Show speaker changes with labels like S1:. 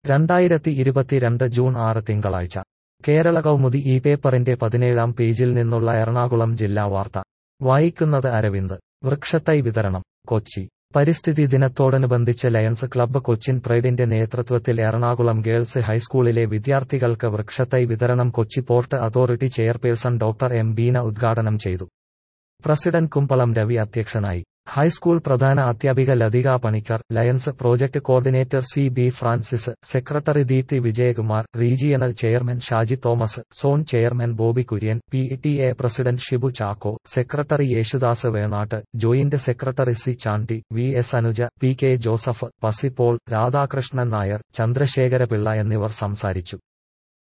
S1: രണ്ടായിരത്തി ഇരുപത്തിരണ്ട് ജൂൺ ആറ് തിങ്കളാഴ്ച കേരള കൗമുദി ഈ പേപ്പറിന്റെ പതിനേഴാം പേജിൽ നിന്നുള്ള എറണാകുളം ജില്ലാ വാർത്ത വായിക്കുന്നത് അരവിന്ദ് വൃക്ഷത്തൈ വിതരണം കൊച്ചി പരിസ്ഥിതി ദിനത്തോടനുബന്ധിച്ച് ലയൺസ് ക്ലബ്ബ് കൊച്ചിൻ പ്രൈഡിന്റെ നേതൃത്വത്തിൽ എറണാകുളം ഗേൾസ് ഹൈസ്കൂളിലെ വിദ്യാർത്ഥികൾക്ക് വൃക്ഷത്തൈ വിതരണം Kochi port authority chairperson doctor M Beena ഉദ്ഘാടനം ചെയ്തു പ്രസിഡന്റ് കുമ്പളം രവി അധ്യക്ഷനായി ഹൈസ്കൂൾ പ്രധാന അധ്യാപിക Latika Panicker lions project coordinator C B Francis secretary Deepti Vijayakumar regional chairman Shaji Thomas zone chairman Bobby Kurian P T A president Shibu Chacko secretary Yesudas Venatt joint secretary C Chandy V S Anuja P K Joseph പസിപോൾ രാധാകൃഷ്ണൻ നായർ ചന്ദ്രശേഖരപിള്ള എന്നിവർ സംസാരിച്ചു